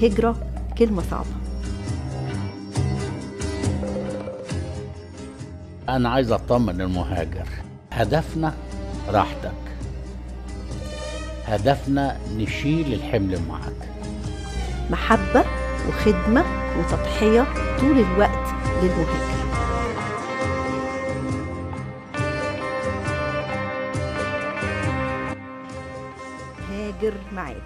الهجرة كلمة صعبة أنا عايز أطمن المهاجر هدفنا راحتك هدفنا نشيل الحمل معك محبة وخدمة وتضحية طول الوقت للمهاجر هاجر معاك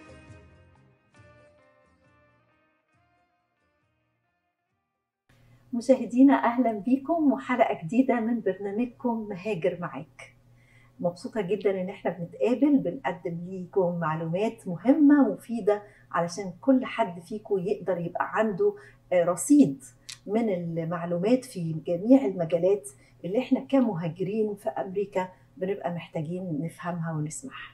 مشاهدينا اهلا بيكم وحلقه جديده من برنامجكم مهاجر معاك مبسوطه جدا ان احنا بنتقابل بنقدم ليكم معلومات مهمه مفيده علشان كل حد فيكم يقدر يبقى عنده رصيد من المعلومات في جميع المجالات اللي احنا كمهاجرين في امريكا بنبقى محتاجين نفهمها ونسمعها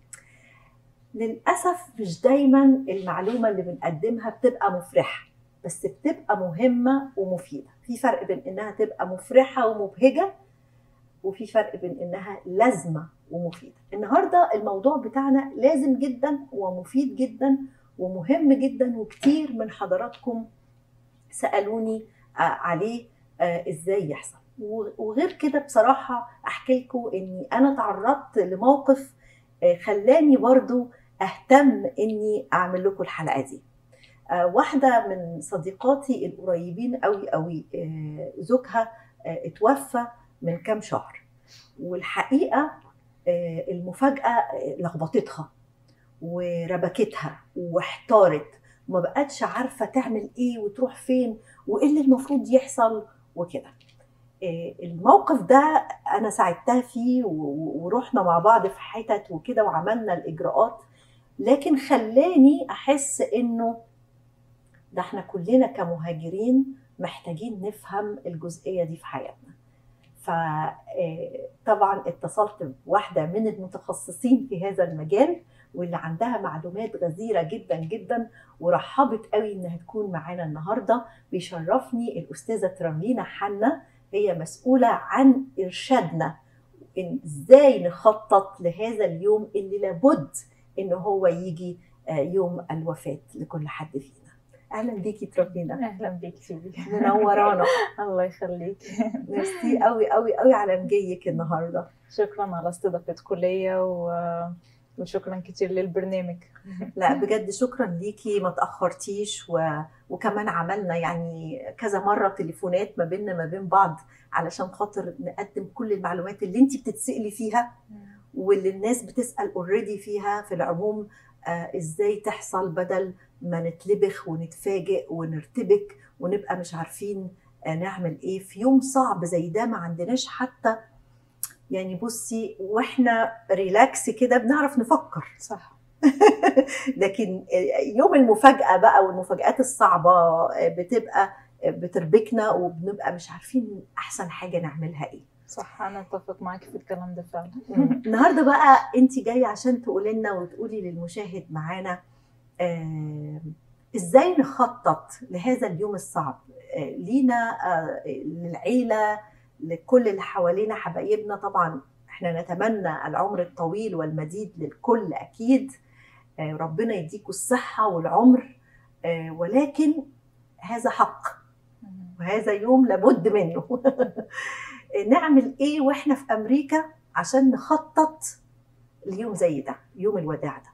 للاسف مش دايما المعلومه اللي بنقدمها بتبقى مفرحه بس بتبقى مهمه ومفيده في فرق بين انها تبقى مفرحه ومبهجه وفي فرق بين انها لازمه ومفيده النهارده الموضوع بتاعنا لازم جدا ومفيد جدا ومهم جدا وكتير من حضراتكم سالوني عليه ازاي يحصل وغير كده بصراحه احكي لكم اني انا تعرضت لموقف خلاني برضو اهتم اني اعمل لكم الحلقه دي واحده من صديقاتي القريبين قوي قوي زوجها اتوفى من كام شهر والحقيقه المفاجاه لخبطتها وربكتها واحتارت وما بقتش عارفه تعمل ايه وتروح فين وايه اللي المفروض يحصل وكده الموقف ده انا ساعدتها فيه ورحنا مع بعض في حتت وكده وعملنا الاجراءات لكن خلاني احس انه ده احنا كلنا كمهاجرين محتاجين نفهم الجزئيه دي في حياتنا فطبعا اتصلت بواحده من المتخصصين في هذا المجال واللي عندها معلومات غزيره جدا جدا ورحبت قوي انها تكون معانا النهارده بيشرفني الاستاذه تراملينا حنا هي مسؤوله عن ارشادنا إن ازاي نخطط لهذا اليوم اللي لابد ان هو يجي يوم الوفاه لكل حد فينا اهلا بيكي تراملينا اهلا بيك فيبي منورانا الله يخليك ميرسي قوي قوي قوي على مجيك النهارده شكرا على استضافتكم ليا و... وشكرا كتير للبرنامج لا بجد شكرا ليكي ما تاخرتيش و... وكمان عملنا يعني كذا مره تليفونات ما بيننا ما بين بعض علشان خاطر نقدم كل المعلومات اللي انت بتتسالي فيها واللي الناس بتسال اوريدي فيها في العموم آه ازاي تحصل بدل ما نتلبخ ونتفاجئ ونرتبك ونبقى مش عارفين آه نعمل ايه في يوم صعب زي ده ما عندناش حتى يعني بصي واحنا ريلاكس كده بنعرف نفكر صح لكن يوم المفاجاه بقى والمفاجات الصعبه بتبقى بتربكنا وبنبقى مش عارفين احسن حاجه نعملها ايه صح انا اتفق معاكي في الكلام ده فعلا النهارده بقى انت جايه عشان تقولي لنا وتقولي للمشاهد معانا آه ازاي نخطط لهذا اليوم الصعب آه لينا آه للعيله لكل اللي حوالينا حبايبنا طبعا احنا نتمنى العمر الطويل والمديد للكل اكيد ربنا يديكوا الصحه والعمر ولكن هذا حق وهذا يوم لابد منه نعمل ايه واحنا في امريكا عشان نخطط ليوم زي ده يوم الوداع ده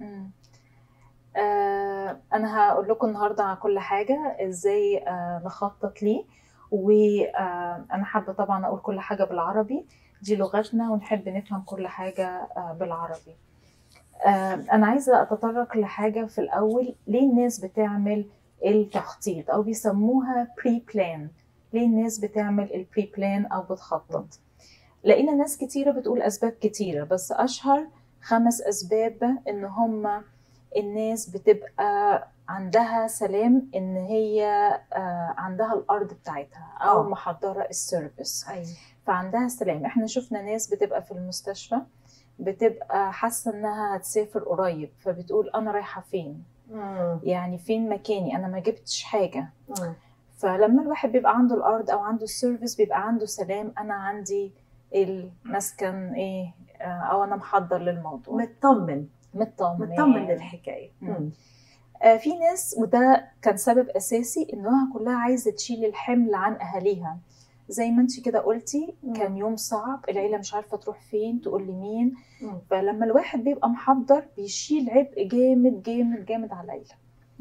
آه انا هقول لكم النهارده على كل حاجه ازاي آه نخطط ليه وانا حابه طبعا اقول كل حاجه بالعربي دي لغتنا ونحب نفهم كل حاجه بالعربي انا عايزه اتطرق لحاجه في الاول ليه الناس بتعمل التخطيط او بيسموها بري بلان ليه الناس بتعمل البري بلان او بتخطط لقينا ناس كتيره بتقول اسباب كتيره بس اشهر خمس اسباب ان هم الناس بتبقى عندها سلام ان هي عندها الارض بتاعتها او أوه. محضره السيرفيس أيوة. فعندها سلام احنا شفنا ناس بتبقى في المستشفى بتبقى حاسه انها هتسافر قريب فبتقول انا رايحه فين مم. يعني فين مكاني انا ما جبتش حاجه مم. فلما الواحد بيبقى عنده الارض او عنده السيرفيس بيبقى عنده سلام انا عندي المسكن ايه او انا محضر للموضوع مطمن مطمن مطمن للحكايه مم. آه، في ناس وده كان سبب اساسي انها كلها عايزه تشيل الحمل عن اهاليها زي ما انت كده قلتي مم. كان يوم صعب العيله مش عارفه تروح فين تقول لمين مم. فلما الواحد بيبقى محضر بيشيل عبء جامد جامد جامد على العيله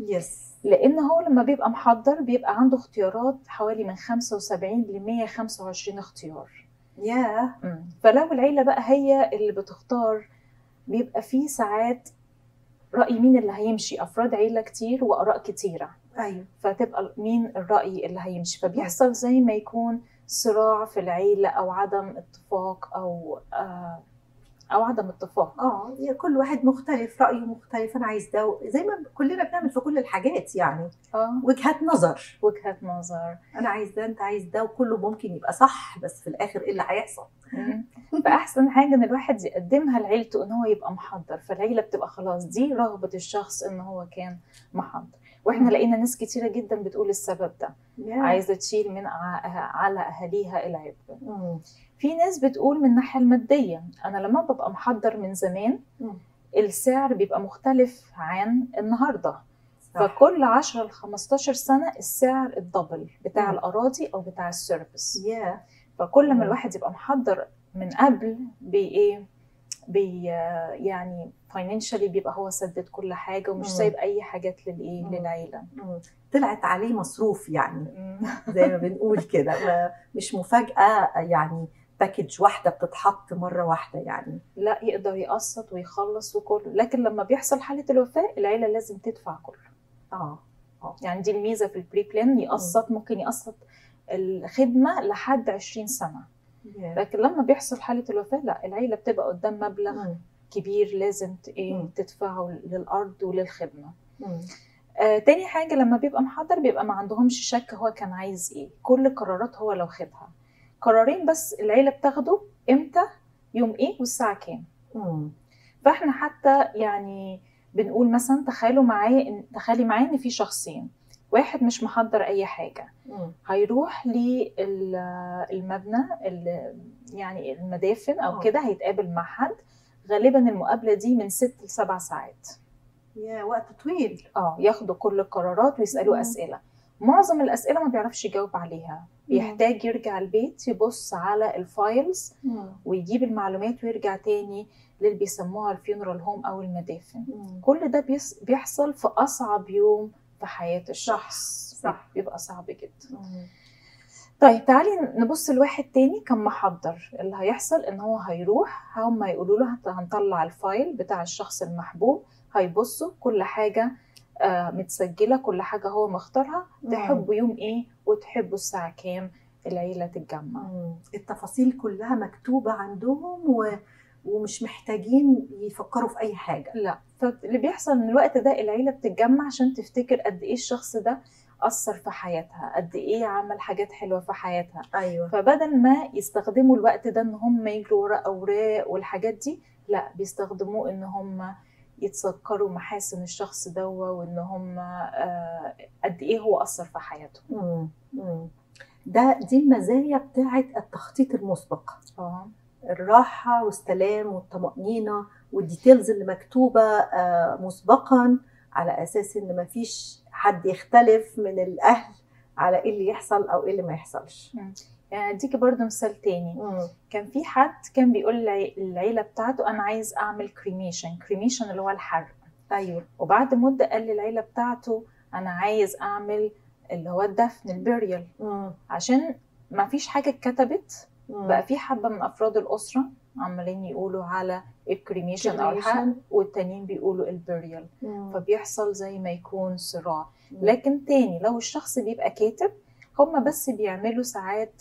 يس لان هو لما بيبقى محضر بيبقى عنده اختيارات حوالي من 75 ل 125 اختيار يا مم. فلو العيله بقى هي اللي بتختار بيبقى في ساعات راي مين اللي هيمشي افراد عيله كتير واراء كتيره ايوه فتبقى مين الراي اللي هيمشي فبيحصل زي ما يكون صراع في العيله او عدم اتفاق او آه او عدم اتفاق اه هي كل واحد مختلف رايه مختلف انا عايز ده زي ما كلنا بنعمل في كل الحاجات يعني اه وجهات نظر وجهه نظر انا عايز ده انت عايز ده وكله ممكن يبقى صح بس في الاخر ايه اللي هيحصل مم. فاحسن حاجه ان الواحد يقدمها لعيلته ان هو يبقى محضر فالعيله بتبقى خلاص دي رغبه الشخص ان هو كان محضر واحنا مم. لقينا ناس كتيره جدا بتقول السبب ده يا. عايزه تشيل من ع- على اهاليها العبء مم. في ناس بتقول من الناحيه الماديه انا لما ببقى محضر من زمان مم. السعر بيبقى مختلف عن النهارده صح. فكل 10 ل 15 سنه السعر الدبل بتاع مم. الاراضي او بتاع السيرفيس يا فكل مم. ما الواحد يبقى محضر من قبل بايه بي يعني فاينانشالي بيبقى هو سدد كل حاجه ومش مم. سايب اي حاجات للايه مم. للعيله مم. طلعت عليه مصروف يعني مم. زي ما بنقول كده ما- مش مفاجأة يعني باكج واحدة بتتحط مرة واحدة يعني لا يقدر يقسط ويخلص وكله لكن لما بيحصل حاله الوفاه العيله لازم تدفع كله اه يعني دي الميزه في البري بلان يقسط ممكن يقسط الخدمه لحد 20 سنه يا. لكن لما بيحصل حاله الوفاه لا العيله بتبقى قدام مبلغ مم. كبير لازم ت- ايه مم. تدفعه للارض وللخدمه مم. آه تاني حاجة لما بيبقى محضر بيبقى ما عندهمش شك هو كان عايز ايه كل قرارات هو لو خدها قرارين بس العيلة بتاخده امتى يوم ايه والساعة كام مم. فاحنا حتى يعني بنقول مثلا تخيلوا معايا ان تخيلي معايا ان في شخصين واحد مش محضر اي حاجة مم. هيروح للمبنى يعني المدافن او آه. كده هيتقابل مع حد غالبا المقابلة دي من ست لسبع ساعات يا وقت طويل اه ياخدوا كل القرارات ويسالوا مم. اسئله معظم الاسئله ما بيعرفش يجاوب عليها بيحتاج يرجع البيت يبص على الفايلز مم. ويجيب المعلومات ويرجع تاني للي بيسموها الفيونرال هوم او المدافن مم. كل ده بيس- بيحصل في اصعب يوم في حياه الشخص صح. بيبقى صعب جدا مم. طيب تعالي نبص لواحد تاني كان محضر اللي هيحصل ان هو هيروح هم هيقولوا له هت- هنطلع الفايل بتاع الشخص المحبوب هيبصوا كل حاجة آه، متسجلة كل حاجة هو مختارها مم. تحبوا يوم ايه وتحبوا الساعة كام العيلة تتجمع مم. التفاصيل كلها مكتوبة عندهم و... ومش محتاجين يفكروا في أي حاجة لا فاللي بيحصل ان الوقت ده العيلة بتتجمع عشان تفتكر قد ايه الشخص ده أثر في حياتها قد ايه عمل حاجات حلوة في حياتها أيوه فبدل ما يستخدموا الوقت ده ان هم يجروا ورا اوراق والحاجات دي لا بيستخدموه ان هم يتذكروا محاسن الشخص ده وان هم آه، قد ايه هو اثر في حياتهم مم. مم. ده دي المزايا بتاعت التخطيط المسبق اه الراحة والسلام والطمأنينة والديتيلز اللي مكتوبة آه، مسبقا على أساس إن مفيش حد يختلف من الأهل على إيه اللي يحصل أو إيه اللي ما يحصلش. يعني اديكي برضه مثال تاني مم. كان في حد كان بيقول للعي- للعيله بتاعته انا عايز اعمل كريميشن كريميشن اللي هو الحرق أيوه وبعد مده قال للعيله بتاعته انا عايز اعمل اللي هو الدفن البريال مم. عشان ما فيش حاجه اتكتبت مم. بقى في حبه من افراد الاسره عمالين يقولوا على الكريميشن او الحرق Cremation. والتانيين بيقولوا البريال مم. فبيحصل زي ما يكون صراع مم. لكن تاني لو الشخص بيبقى كاتب هما بس بيعملوا ساعات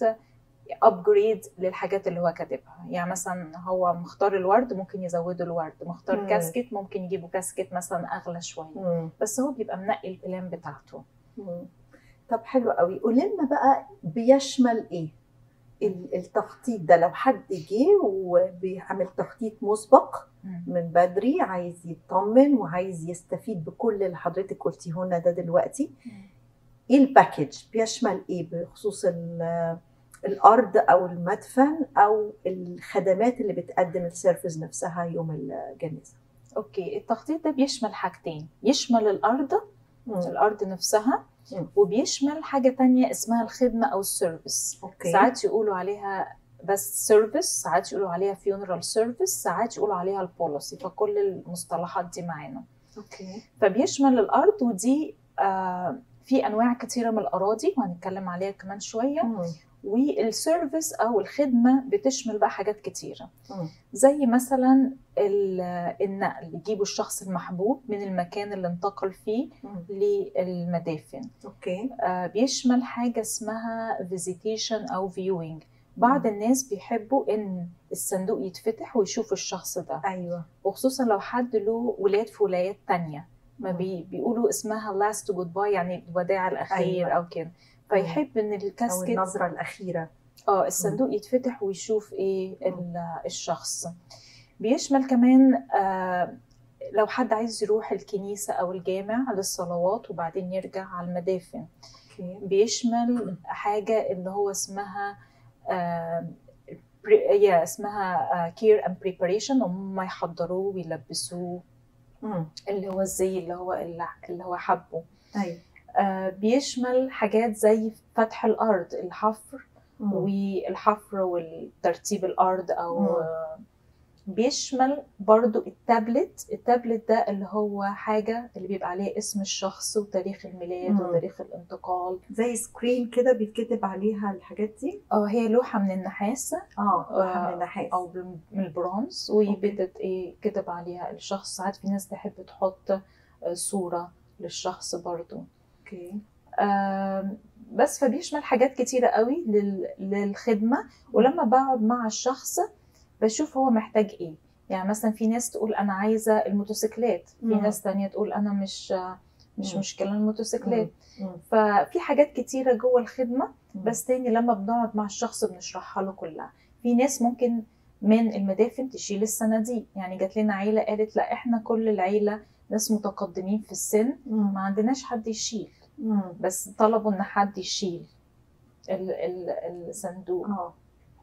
ابجريد للحاجات اللي هو كاتبها يعني مثلا هو مختار الورد ممكن يزودوا الورد مختار مم. كاسكت ممكن يجيبوا كاسكت مثلا اغلى شويه مم. بس هو بيبقى منقي البلان بتاعته مم. طب حلو قوي قولي لنا بقى بيشمل ايه ال- التخطيط ده لو حد جه وبيعمل تخطيط مسبق من بدري عايز يطمن وعايز يستفيد بكل اللي حضرتك قلتيه لنا ده دلوقتي ايه الباكج بيشمل ايه بخصوص ال- الارض او المدفن او الخدمات اللي بتقدم السيرفيس نفسها يوم الجنازه اوكي التخطيط ده بيشمل حاجتين يشمل الارض مم. الارض نفسها مم. وبيشمل حاجه تانية اسمها الخدمه او السيرفيس اوكي ساعات يقولوا عليها بس سيرفيس ساعات يقولوا عليها فيونرال سيرفيس ساعات يقولوا عليها البوليسي فكل المصطلحات دي معانا اوكي فبيشمل الارض ودي آه في انواع كتيره من الاراضي وهنتكلم عليها كمان شويه مم. والسيرفيس او الخدمه بتشمل بقى حاجات كتيره مم. زي مثلا ال- النقل يجيبوا الشخص المحبوب من المكان اللي انتقل فيه مم. للمدافن اوكي آه، بيشمل حاجة اسمها visitation أو viewing بعض الناس بيحبوا إن الصندوق يتفتح ويشوف الشخص ده ايوه وخصوصا لو حد له ولاد في ولايات تانية ما مم. بي بيقولوا اسمها last goodbye يعني الوداع الأخير أيوة. أو كده فيحب إن او الكاسكت النظره الاخيره اه الصندوق يتفتح ويشوف ايه ال- الشخص بيشمل كمان آه لو حد عايز يروح الكنيسة أو الجامع للصلوات وبعدين يرجع على المدافن اوكي بيشمل حاجة اللي هو اسمها آه pre- يا اسمها كير اند بريباريشن هم يحضروه ويلبسوه مم. اللي هو الزي اللي هو اللي هو حبه ايوه آه بيشمل حاجات زي فتح الأرض الحفر مم. والحفر والترتيب الارض او مم. آه، بيشمل برضو التابلت التابلت ده اللي هو حاجة اللي بيبقى عليها اسم الشخص وتاريخ الميلاد مم. وتاريخ الانتقال زي سكرين كده بيتكتب عليها الحاجات دي اه هي لوحة من النحاس اه لوحة آه، من النحاس او بال- من البرونز وبدت ايه كتب عليها الشخص ساعات في ناس تحب تحط آه، صورة للشخص برضو اوكي آم، بس فبيشمل حاجات كتيرة قوي لل- للخدمة ولما بقعد مع الشخص بشوف هو محتاج ايه يعني مثلا في ناس تقول انا عايزة الموتوسيكلات في مم. ناس تانية تقول انا مش مش مم. مشكلة الموتوسيكلات مم. ففي حاجات كتيرة جوه الخدمة مم. بس تاني لما بنقعد مع الشخص بنشرحها له كلها في ناس ممكن من المدافن تشيل الصناديق يعني جات لنا عيلة قالت لا احنا كل العيلة ناس متقدمين في السن مم. ما عندناش حد يشيل مم. بس طلبوا ان حد يشيل ال- ال- الصندوق اه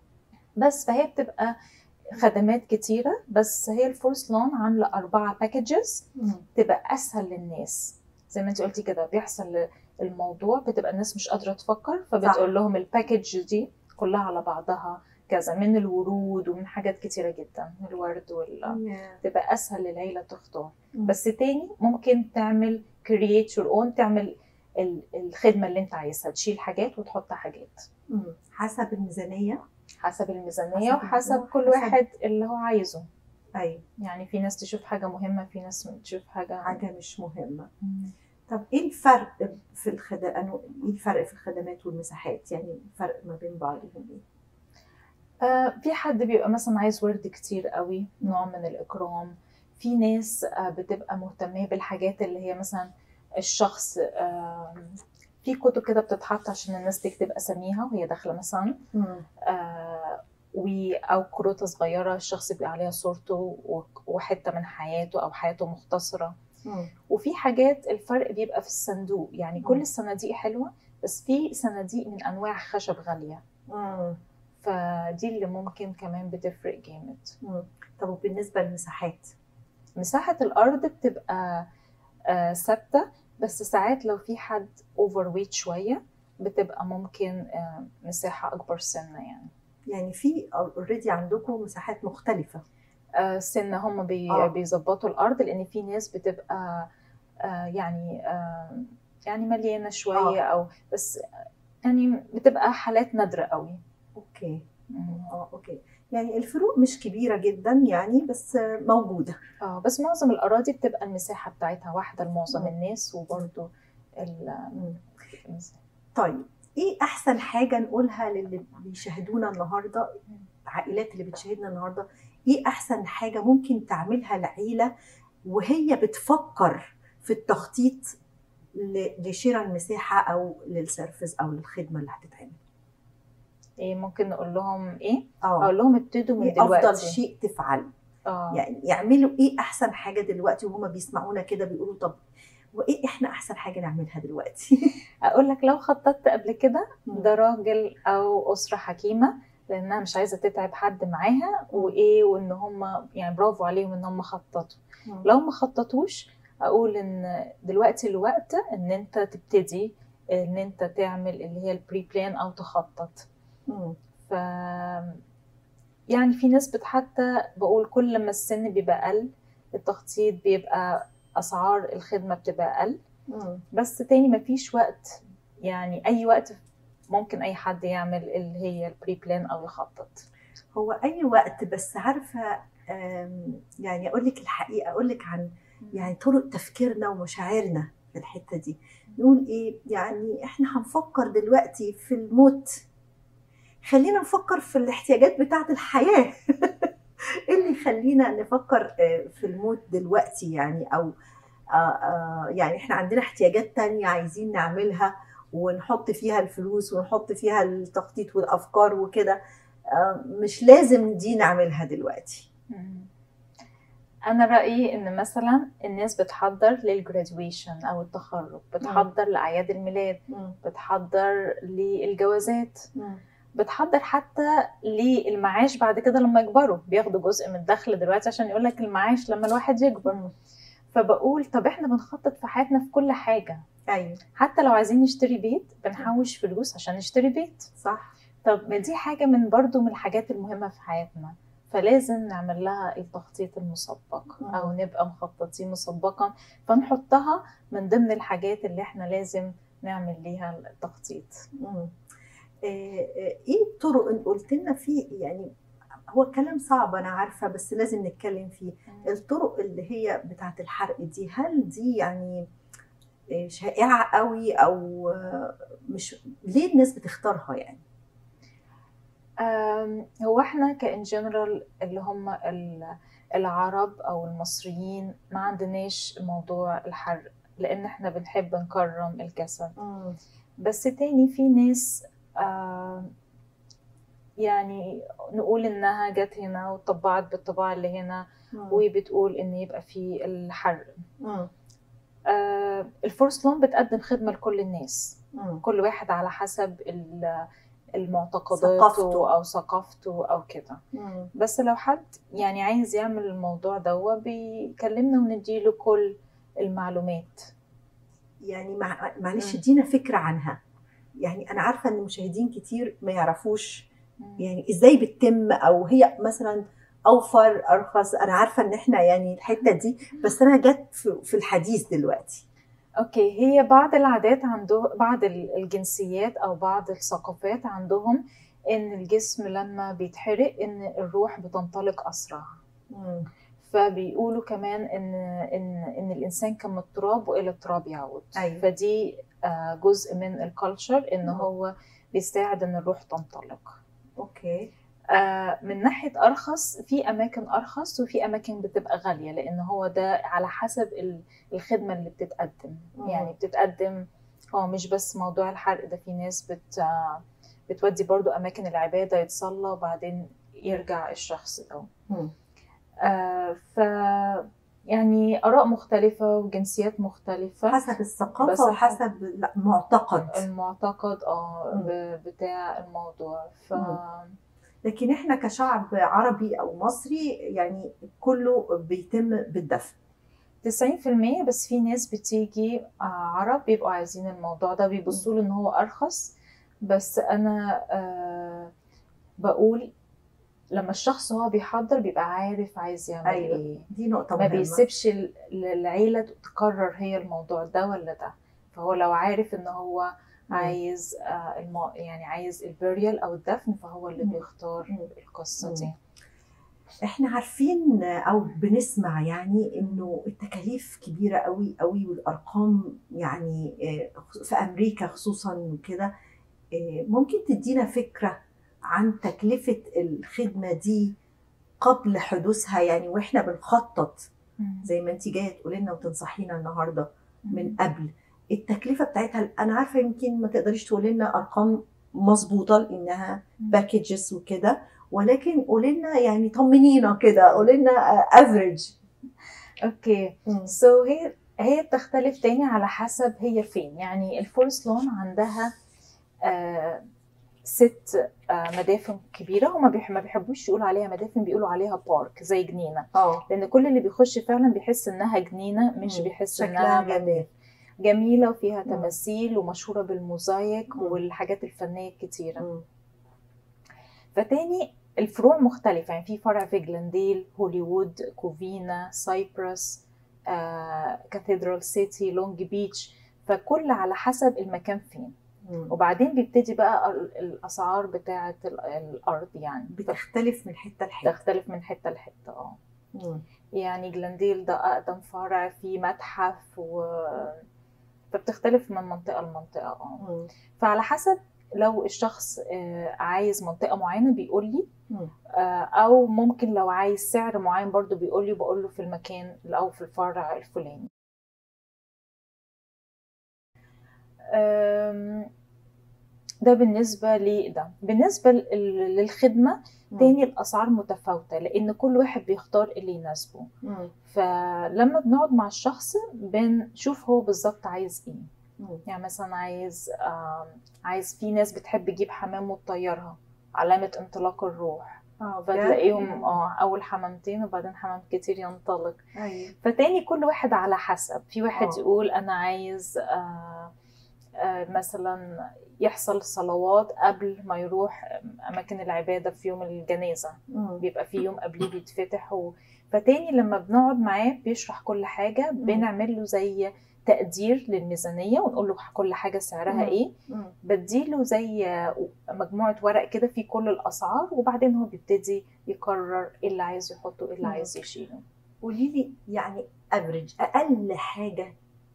بس فهي بتبقى خدمات كتيرة بس هي الفورس لون عاملة أربعة باكجز مم. تبقى أسهل للناس زي ما انت قلتي كده بيحصل الموضوع بتبقى الناس مش قادرة تفكر صح. فبتقول لهم الباكج دي كلها على بعضها كذا من الورود ومن حاجات كتيرة جدا من الورد وال Yeah. تبقى أسهل للعيلة تختار مم. بس تاني ممكن تعمل create your own تعمل ال- الخدمة اللي انت عايزها تشيل حاجات وتحط حاجات مم. حسب الميزانية حسب الميزانية حسب وحسب الموضوع، كل حسب- واحد اللي هو عايزه ايوه يعني في ناس تشوف حاجة مهمة في ناس تشوف حاجة حاجة مش مهمة مم. طب ايه الفرق في الخدمات ايه الفرق في الخدمات والمساحات يعني الفرق ما بين بعضهم ايه آه في حد بيبقى مثلا عايز ورد كتير قوي نوع من الإكرام في ناس آه بتبقى مهتمة بالحاجات اللي هي مثلا الشخص آه في كتب كده بتتحط عشان الناس تكتب أساميها وهي داخلة مثلا مم. آه و أو كروتة صغيرة الشخص بيبقى عليها صورته و- وحتة من حياته أو حياته مختصرة مم. وفي حاجات الفرق بيبقى في الصندوق يعني مم. كل الصناديق حلوة بس في صناديق من أنواع خشب غالية مم. فدي اللي ممكن كمان بتفرق جامد مم. طب وبالنسبة للمساحات مساحة الأرض بتبقى آه، ثابتة بس ساعات لو في حد اوفر ويت شوية بتبقى ممكن آه، مساحة أكبر سنة يعني يعني في اوريدي عندكم مساحات مختلفة آه، سنة هم بي آه. بيظبطوا الأرض لأن في ناس بتبقى آه، يعني آه، يعني مليانة شوية أو بس يعني بتبقى حالات نادرة قوي اوكي مم. اه اوكي يعني الفروق مش كبيرة جدا يعني بس موجودة اه بس معظم الأراضي بتبقى المساحة بتاعتها واحدة لمعظم مم. الناس وبرضو ال- مم. المساحة. طيب ايه احسن حاجة نقولها للي بيشاهدونا النهاردة العائلات اللي بتشاهدنا النهاردة ايه احسن حاجة ممكن تعملها العيلة وهي بتفكر في التخطيط ل- لشراء المساحة او للسيرفيس او للخدمة اللي هتتعمل ايه ممكن نقول لهم ايه؟ اه اقول لهم ابتدوا من ايه دلوقتي افضل شيء تفعله اه يعني يعملوا ايه احسن حاجة دلوقتي وهما بيسمعونا كده بيقولوا طب وايه احنا احسن حاجة نعملها دلوقتي اقول لك لو خططت قبل كده مم. ده راجل او اسره حكيمه لانها مش عايزه تتعب حد معاها وايه وان هم يعني برافو عليهم ان هم خططوا لو ما خططوش اقول ان دلوقتي الوقت ان انت تبتدي ان انت تعمل اللي هي البري بلان او تخطط مم. ف يعني في نسبة حتى بقول كل ما السن بيبقى أقل التخطيط بيبقى أسعار الخدمة بتبقى أقل مم. بس تاني مفيش وقت يعني أي وقت ممكن أي حد يعمل اللي هي البري بلان أو يخطط هو اي وقت بس عارفه آم، يعني اقول لك الحقيقه اقول لك عن يعني طرق تفكيرنا ومشاعرنا في الحته دي نقول ايه يعني احنا هنفكر دلوقتي في الموت خلينا نفكر في الاحتياجات بتاعه الحياه ايه اللي يخلينا نفكر آه، في الموت دلوقتي يعني او آه، آه، يعني احنا عندنا احتياجات تانية عايزين نعملها ونحط فيها الفلوس ونحط فيها التخطيط والافكار وكده آه، مش لازم دي نعملها دلوقتي مم. أنا رأيي إن مثلا الناس بتحضر للجراديويشن أو التخرج بتحضر لأعياد الميلاد بتحضر للجوازات بتحضر حتى للمعاش بعد كده لما يكبروا بياخدوا جزء من الدخل دلوقتي عشان يقول لك المعاش لما الواحد يكبر فبقول طب احنا بنخطط في حياتنا في كل حاجة ايوه حتى لو عايزين نشتري بيت بنحوش فلوس عشان نشتري بيت صح طب ما دي حاجة من برضو من الحاجات المهمة في حياتنا فلازم نعمل لها التخطيط المسبق مم. أو نبقى مخططين مسبقا فنحطها من ضمن الحاجات اللي احنا لازم نعمل ليها التخطيط مم. آه، آه، ايه الطرق اللي قلت لنا فيه يعني هو الكلام صعب انا عارفه بس لازم نتكلم فيه الطرق اللي هي بتاعه الحرق دي هل دي يعني آه، شائعه قوي او آه، مش ليه الناس بتختارها يعني أم، هو احنا كإن جنرال اللي هم ال- العرب او المصريين ما عندناش موضوع الحرق لان احنا بنحب نكرم الجسد بس تاني في ناس آم، يعني نقول انها جت هنا وطبعت بالطباع اللي هنا وبتقول ان يبقى في الحرق مم. آه، الفورس لون بتقدم خدمة لكل الناس مم. كل واحد على حسب ال- المعتقدات ثقافته. او ثقافته او كده مم. بس لو حد يعني عايز يعمل الموضوع ده بيكلمنا ونديله كل المعلومات يعني مع... معلش مم. ادينا فكره عنها يعني انا عارفه ان مشاهدين كتير ما يعرفوش يعني ازاي بتتم او هي مثلا اوفر ارخص انا عارفه ان احنا يعني الحته دي بس انا جت في في الحديث دلوقتي اوكي هي بعض العادات عنده بعض ال- الجنسيات او بعض الثقافات عندهم ان الجسم لما بيتحرق ان الروح بتنطلق اسرع مم. فبيقولوا كمان ان ان ان الانسان كان من التراب والى التراب يعود أيوة. فدي آه، جزء من الكالتشر ان مم. هو بيساعد ان الروح تنطلق اوكي آه، من ناحية أرخص في أماكن أرخص وفي أماكن بتبقى غالية لأن هو ده على حسب ال- الخدمة اللي بتتقدم مم. يعني بتتقدم هو مش بس موضوع الحرق ده في ناس بت آه، بتودي برضو أماكن العبادة يتصلى وبعدين يرجع الشخص ده مم. آه، ف يعني آراء مختلفة وجنسيات مختلفة حسب بس الثقافه وحسب لا، معتقد المعتقد اه مم. ب- بتاع الموضوع ف مم. لكن احنا كشعب عربي او مصري يعني كله بيتم بالدفن 90% بس في ناس بتيجي آه، عرب بيبقوا عايزين الموضوع ده بيبصوا له ان هو ارخص بس انا آه، بقول لما الشخص هو بيحضر بيبقى عارف عايز يعمل أيوة. ايه دي نقطه ما مهمه بيسيبش ال- للعيلة تقرر هي الموضوع ده ولا ده فهو لو عارف ان هو مم. عايز آه، الم... يعني عايز البريال او الدفن فهو اللي مم. بيختار مم. القصة مم. دي احنا عارفين او بنسمع يعني انه التكاليف كبيره قوي قوي والارقام يعني آه، في امريكا خصوصا وكده آه، ممكن تدينا فكره عن تكلفه الخدمه دي قبل حدوثها يعني واحنا بنخطط مم. زي ما انت جايه تقولي لنا وتنصحينا النهارده من مم. قبل التكلفه بتاعتها انا عارفه يمكن ما تقدريش تقولي لنا ارقام مظبوطه لانها باكجز وكده ولكن قولي لنا يعني طمنينا كده قولي لنا افريج اوكي سو so هي هي بتختلف تاني على حسب هي فين يعني الفورس لون عندها ست آه، مدافن كبيره هما بيح- ما بيحبوش يقولوا عليها مدافن بيقولوا عليها بارك زي جنينه اه لان كل اللي بيخش فعلا بيحس انها جنينه مش مم. بيحس شكلها انها جميل جميله وفيها مم. تماثيل ومشهوره بالموزايك مم. والحاجات الفنيه الكتيره مم. فتاني الفروع مختلفة يعني في فرع في جلنديل هوليوود كوفينا سايبرس آه، كاثيدرال سيتي لونج بيتش فكل على حسب المكان فين مم. وبعدين بيبتدي بقى ال- الأسعار بتاعة ال- الأرض يعني بتختلف من حته لحته تختلف من حتة لحتة اه مم. يعني جلنديل ده أقدم فرع فيه متحف و فبتختلف من منطقة لمنطقة اه مم. فعلى حسب لو الشخص آه، عايز منطقة معينة بيقول لي مم. آه، او ممكن لو عايز سعر معين برضو بيقول لي بقول له في المكان او في الفرع الفلاني آم، ده بالنسبة لده بالنسبة لل- للخدمة تاني الأسعار متفاوتة لأن كل واحد بيختار اللي يناسبه مم. فلما بنقعد مع الشخص بنشوف هو بالظبط عايز ايه مم. يعني مثلا عايز آم، عايز في ناس بتحب تجيب حمام وتطيرها علامة انطلاق الروح اه فتلاقيهم اه اول حمامتين وبعدين حمام كتير ينطلق ايوه فتاني كل واحد على حسب في واحد آه. يقول انا عايز آه آه مثلا يحصل صلوات قبل ما يروح اماكن العباده في يوم الجنازه مم. بيبقى في يوم قبليه بيتفتح و... فتاني لما بنقعد معاه بيشرح كل حاجه مم. بنعمل له زي تقدير للميزانيه ونقول له كل حاجه سعرها مم. ايه مم. بديله زي مجموعة ورق كده فيه كل الأسعار وبعدين هو بيبتدي يقرر ايه اللي عايز يحطه ايه اللي مم. عايز يشيله قولي لي يعني افريج اقل حاجه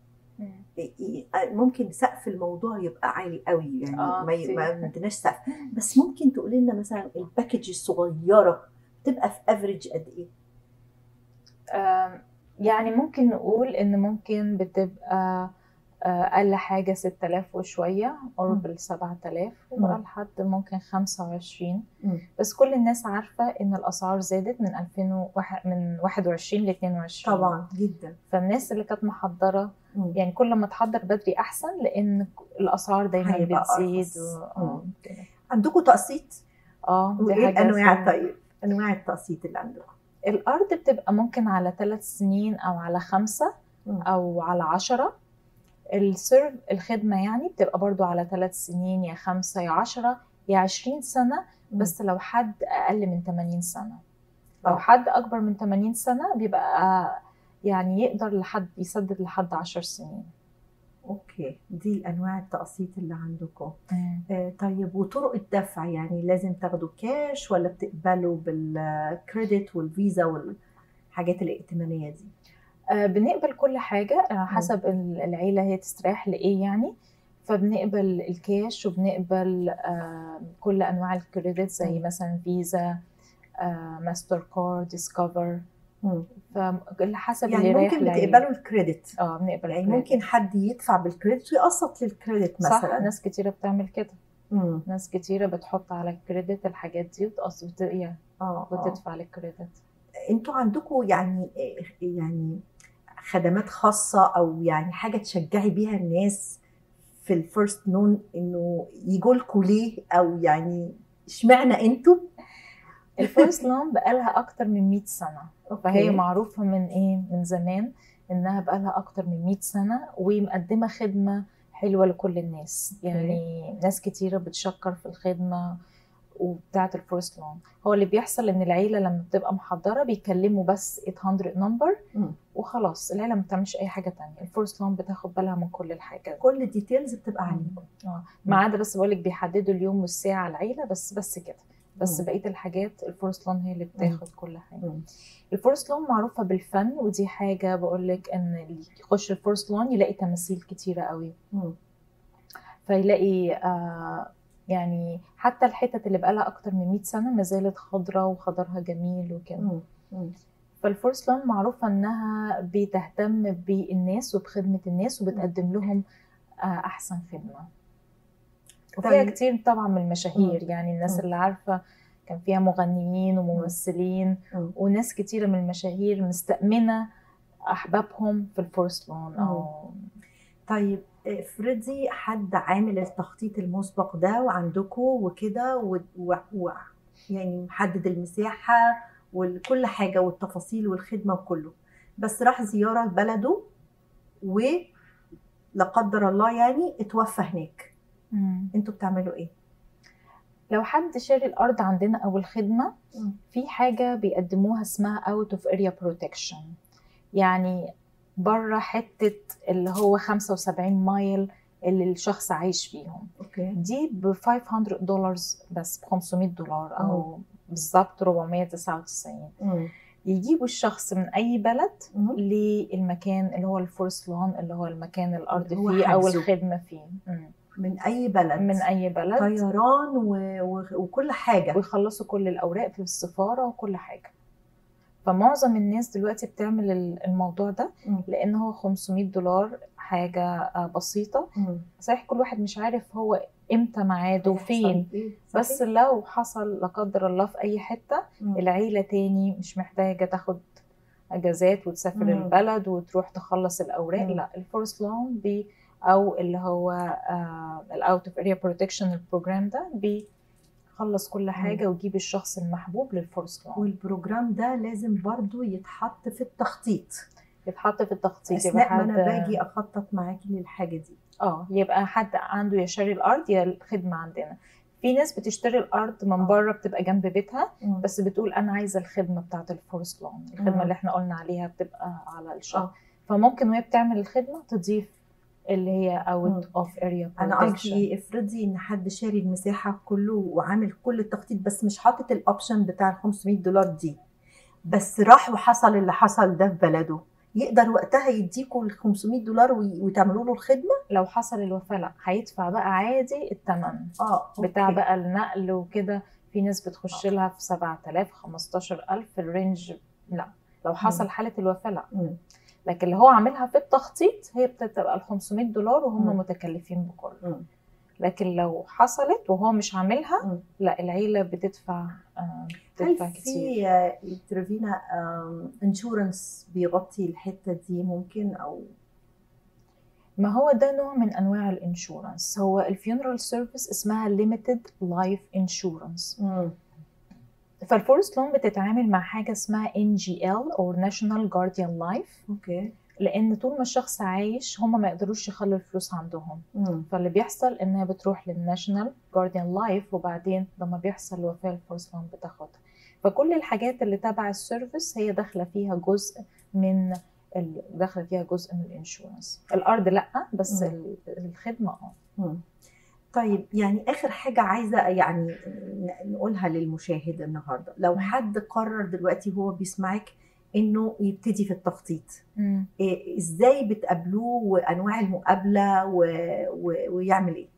إيه- ممكن سقف الموضوع يبقى عالي قوي يعني آه، ما ي- كتير. ما عندناش سقف بس ممكن تقولي لنا مثلا الباكج الصغيره تبقى في افريج قد ايه؟ آم، يعني ممكن نقول ان ممكن بتبقى آه، أقل حاجة 6000 وشوية قرب ال 7000 وبقى مم. لحد ممكن 25 مم. بس كل الناس عارفة إن الأسعار زادت من 2001 من 21 ل 22 طبعا جدا فالناس اللي كانت محضرة مم. يعني كل ما تحضر بدري احسن لان الاسعار دايما هيبقى بتزيد أرخص. و... مم. اه كده. عندكم تقسيط؟ اه دي وايه حاجه الانواع سهلة. طيب؟ انواع التقسيط اللي عندكم؟ الارض بتبقى ممكن على ثلاث سنين او على خمسة مم. او على عشرة السيرف الخدمة يعني بتبقى برضو على ثلاث سنين يا خمسة يا عشرة يا عشرين سنة بس لو حد أقل من 80 سنة لو آه. حد أكبر من 80 سنة بيبقى يعني يقدر لحد يسدد لحد 10 سنين اوكي دي الانواع التقسيط اللي عندكم آه طيب وطرق الدفع يعني لازم تاخدوا كاش ولا بتقبلوا بالكريدت والفيزا والحاجات الائتمانيه دي؟ آه، بنقبل كل حاجة آه، حسب ال- العيلة هي تستريح لإيه يعني فبنقبل الكاش وبنقبل آه، كل أنواع الكريدت زي مم. مثلا فيزا آه، ماستر كارد ديسكفر مم. فعلى حسب اللي يعني رايح ممكن العيلة. بتقبلوا الكريدت اه بنقبل يعني الكريدت. ممكن حد يدفع بالكريدت ويقسط للكريدت صح مثلا ناس كتيرة بتعمل كده مم. ناس كتيرة بتحط على الكريدت الحاجات دي وتقسط وت- يعني اه آه. وتدفع للكريدت انتوا عندكم يعني يعني خدمات خاصه او يعني حاجه تشجعي بيها الناس في الفيرست نون انه يجوا لكم ليه او يعني اشمعنى انتوا؟ الفيرست لون بقالها أكتر من 100 سنة فهي أوكي. معروفة من إيه من زمان إنها بقالها أكتر من 100 سنة ومقدمة خدمة حلوة لكل الناس يعني ناس كتيرة بتشكر في الخدمة وبتاعة الفيرست لون هو اللي بيحصل إن العيلة لما بتبقى محضرة بيكلموا بس 800 نمبر مم. وخلاص العيلة ما بتعملش أي حاجة تانية الفيرست لون بتاخد بالها من كل الحاجة كل الديتيلز بتبقى عليكم اه ما عدا بس بقولك بيحددوا اليوم والساعة العيلة بس بس كده بس مم. بقية الحاجات الفورست لون هي اللي بتاخد كل حاجة مم. الفورست لون معروفة بالفن ودي حاجة بقولك ان اللي يخش الفورست لون يلاقي تماثيل كتيرة قوي مم. فيلاقي آه يعني حتى الحتت اللي بقالها اكتر من 100 سنة ما زالت خضرة وخضرها جميل وكده مم. مم. فالفورست لون معروفة انها بتهتم بالناس وبخدمة الناس وبتقدم لهم آه، احسن خدمة وفيها طيب. كتير طبعا من المشاهير يعني الناس مم. اللي عارفة كان فيها مغنيين وممثلين مم. وناس كتيرة من المشاهير مستأمنة أحبابهم في الفورست لون أو طيب افرضي حد عامل التخطيط المسبق ده وعندكم وكده و... و... و... يعني محدد المساحه وكل حاجه والتفاصيل والخدمه وكله بس راح زياره لبلده ولا قدر الله يعني اتوفى هناك مم. انتوا بتعملوا ايه؟ لو حد شاري الارض عندنا او الخدمه مم. في حاجه بيقدموها اسمها اوت اوف اريا بروتكشن يعني بره حته اللي هو 75 مايل اللي الشخص عايش فيهم اوكي دي ب 500 دولار بس ب 500 دولار او بالظبط 499 مم. يجيبوا الشخص من اي بلد مم. للمكان اللي هو الفورست لون اللي هو المكان الارض اللي هو فيه او حجزه. الخدمه فيه مم. من اي بلد من اي بلد طيران و... و... وكل حاجه ويخلصوا كل الاوراق في السفاره وكل حاجه فمعظم الناس دلوقتي بتعمل ال- الموضوع ده مم. لان هو 500 دولار حاجه آه، بسيطه مم. صحيح كل واحد مش عارف هو امتى ميعاده وفين هيحصل إيه؟ بس صحيح؟ لو حصل لا قدر الله في اي حته مم. العيله تاني مش محتاجه تاخد اجازات وتسافر مم. البلد وتروح تخلص الاوراق مم. لا الفورست لون بي او اللي هو الاوت اوف اريا بروتكشن البروجرام ده بيخلص كل حاجه ويجيب الشخص المحبوب للفورست لون والبروجرام ده لازم برضو يتحط في التخطيط يتحط في التخطيط اثناء ما انا حد- باجي اخطط معاكي للحاجه دي اه يبقى حد عنده يا شاري الارض يا الخدمه عندنا في ناس بتشتري الارض من آه. بره بتبقى جنب بيتها مم. بس بتقول انا عايزه الخدمه بتاعت الفورست لون الخدمه مم. اللي احنا قلنا عليها بتبقى على الشهر آه. فممكن وهي بتعمل الخدمه تضيف اللي هي اوت مم. اوف اريا انا قصدي افرضي ان حد شاري المساحه كله وعامل كل التخطيط بس مش حاطط الاوبشن بتاع ال 500 دولار دي بس راح وحصل اللي حصل ده في بلده يقدر وقتها يديكوا ال 500 دولار وي- وتعملوا له الخدمه لو حصل الوفاه لا هيدفع بقى عادي الثمن اه بتاع أوكي. بقى النقل وكده في ناس بتخش لها في 7000 15000 الرينج لا لو حصل مم. حاله الوفاه لا مم. لكن اللي هو عاملها في التخطيط هي بتبقى ال 500 دولار وهم مم. متكلفين بكله مم. لكن لو حصلت وهو مش عاملها مم. لا العيله بتدفع آه، هل بتدفع كتير في آه، ترفينا انشورنس بيغطي الحته دي ممكن او ما هو ده نوع من انواع الانشورنس هو الفيونرال سيرفيس اسمها ليميتد لايف انشورنس مم. فالفورست لون بتتعامل مع حاجه اسمها ان جي ال او ناشونال جارديان لايف اوكي لان طول ما الشخص عايش هم ما يقدروش يخلوا الفلوس عندهم مم. فاللي بيحصل انها بتروح للناشونال جارديان لايف وبعدين لما بيحصل وفاه الفورست لون بتاخدها فكل الحاجات اللي تبع السيرفيس هي داخله فيها جزء من ال- داخله فيها جزء من الانشورنس الارض لا بس مم. ال- الخدمه اه مم. طيب يعني اخر حاجه عايزه يعني ن- نقولها للمشاهد النهارده لو مم. حد قرر دلوقتي هو بيسمعك انه يبتدي في التخطيط إيه ازاي بتقابلوه وانواع المقابله و... و... ويعمل ايه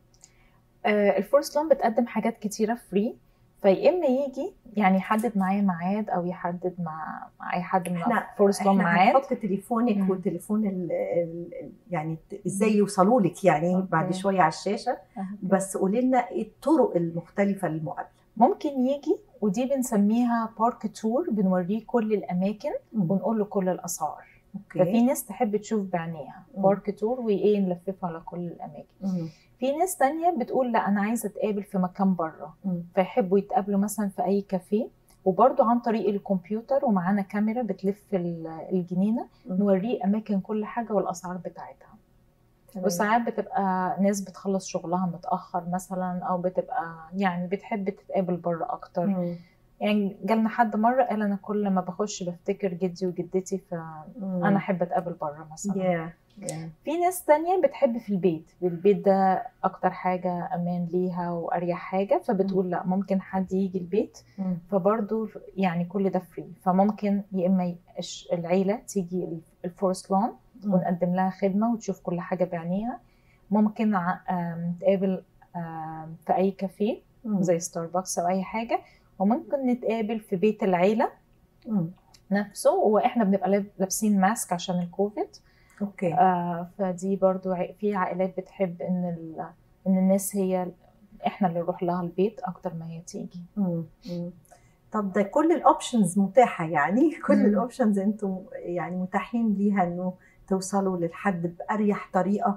آه، الفورست لون بتقدم حاجات كتيرة فري فيا اما يجي يعني يحدد معايا ميعاد او يحدد مع مع اي حد من احنا فورست لون احنا ميعاد هنحط تليفونك مم. وتليفون ال... ال... يعني ت- ازاي يوصلوا لك يعني أوكي. بعد شويه على الشاشه بس قولي لنا ايه الطرق المختلفه للمقابله ممكن يجي ودي بنسميها بارك تور بنوريه كل الاماكن مم. ونقول له كل الاسعار ففي اوكي ناس تحب تشوف بعينيها مم. بارك تور وايه نلففه على كل الاماكن مم. في ناس تانية بتقول لا انا عايزه اتقابل في مكان بره مم. فيحبوا يتقابلوا مثلا في اي كافيه وبرضه عن طريق الكمبيوتر ومعانا كاميرا بتلف ال- الجنينه مم. نوريه اماكن كل حاجه والاسعار بتاعتها تمام. وساعات بتبقى ناس بتخلص شغلها متاخر مثلا او بتبقى يعني بتحب تتقابل بره اكتر مم. يعني جالنا حد مره قال انا كل ما بخش بفتكر جدي وجدتي فانا مم. احب اتقابل بره مثلا يا يا في ناس تانية بتحب في البيت البيت ده أكتر حاجة أمان ليها وأريح حاجة فبتقول لا ممكن حد يجي البيت مم. فبرضه يعني كل ده فري فممكن يا إما ي- الش- العيلة تيجي الفورست لون مم. ونقدم لها خدمة وتشوف كل حاجة بعينيها ممكن ع- آم، تقابل آم، في أي كافيه مم. زي ستاربكس أو أي حاجة وممكن نتقابل في بيت العيلة مم. نفسه وإحنا بنبقى لاب- لابسين ماسك عشان الكوفيد اوكي آه فدي برضو ع- في عائلات بتحب ان ال- ان الناس هي احنا اللي نروح لها البيت اكتر ما هي تيجي مم. مم. طب ده كل الاوبشنز متاحه يعني كل مم. الاوبشنز انتم يعني متاحين ليها انه توصلوا للحد باريح طريقه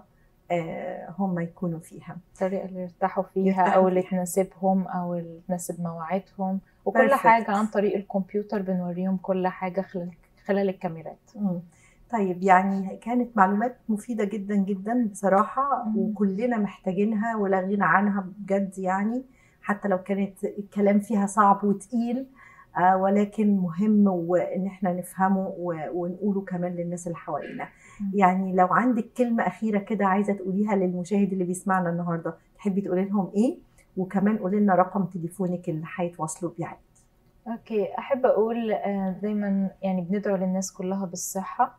آه، هم يكونوا فيها الطريقة اللي يرتاحوا فيها يرتاحوا أو اللي فيها. تناسبهم أو اللي تناسب مواعيدهم وكل Perfect. حاجة عن طريق الكمبيوتر بنوريهم كل حاجة خلال خلال الكاميرات مم. طيب يعني كانت معلومات مفيدة جدا جدا بصراحة مم. وكلنا محتاجينها ولا غنى عنها بجد يعني حتى لو كانت الكلام فيها صعب وتقيل آه، ولكن مهم وان احنا نفهمه و- ونقوله كمان للناس اللي حوالينا مم. يعني لو عندك كلمة أخيرة كده عايزة تقوليها للمشاهد اللي بيسمعنا النهاردة تحبي تقولي لهم إيه وكمان قولي لنا رقم تليفونك اللي هيتواصلوا بيه عليه. اوكي احب اقول آه، دايما يعني بندعو للناس كلها بالصحه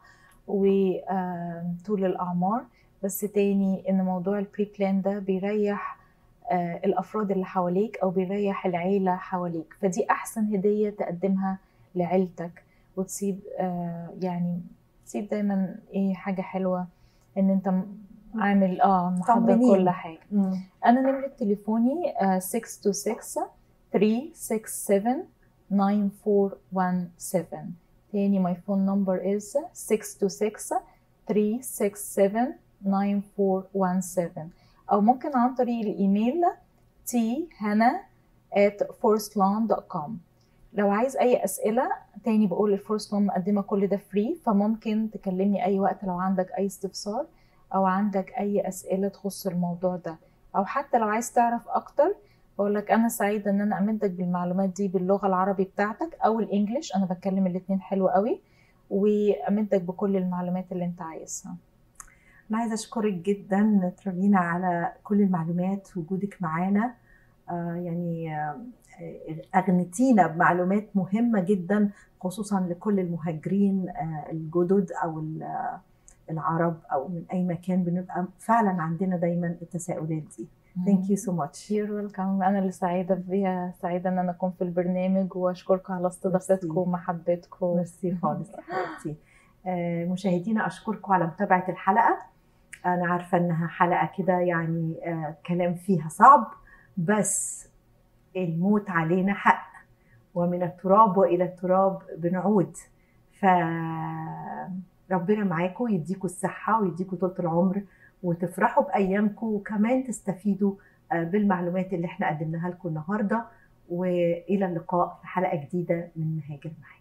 وطول الاعمار بس تاني ان موضوع البري بلان ده بيريح آه، الافراد اللي حواليك او بيريح العيله حواليك فدي احسن هديه تقدمها لعيلتك وتسيب آه، يعني تسيب دايما ايه حاجه حلوه ان انت م- عامل اه محضر طمنين. كل حاجه انا نمره تليفوني آه، 626 367 9417 تاني my phone number is 626 367 9417 أو ممكن عن طريق الإيميل thana at forestlawn.com لو عايز أي أسئلة تاني بقول الفورست مقدمة كل ده فري فممكن تكلمني أي وقت لو عندك أي استفسار أو عندك أي أسئلة تخص الموضوع ده أو حتى لو عايز تعرف أكتر بقول لك انا سعيده ان انا امدك بالمعلومات دي باللغه العربي بتاعتك او الانجليش انا بتكلم الاتنين حلو قوي وامدك بكل المعلومات اللي انت عايزها أنا عايزة أشكرك جدا ترابينا على كل المعلومات وجودك معانا آه، يعني آه، أغنتينا بمعلومات مهمة جدا خصوصا لكل المهاجرين آه، الجدد أو ال- العرب أو من أي مكان بنبقى فعلا عندنا دايما التساؤلات دي. Thank you so much. You're welcome انا اللي سعيده بيها سعيده ان انا اكون في البرنامج واشكركم على استضافتكم ميرسي. ومحبتكم ميرسي خالص يا حبيبتي آه، مشاهدينا اشكركم على متابعه الحلقه انا عارفه انها حلقه كده يعني آه، كلام فيها صعب بس الموت علينا حق ومن التراب والى التراب بنعود ف ربنا معاكم يديكم الصحه ويديكم طول العمر وتفرحوا بايامكم وكمان تستفيدوا آه، بالمعلومات اللي احنا قدمناها لكم النهارده والى اللقاء في حلقه جديده من مهاجر معاك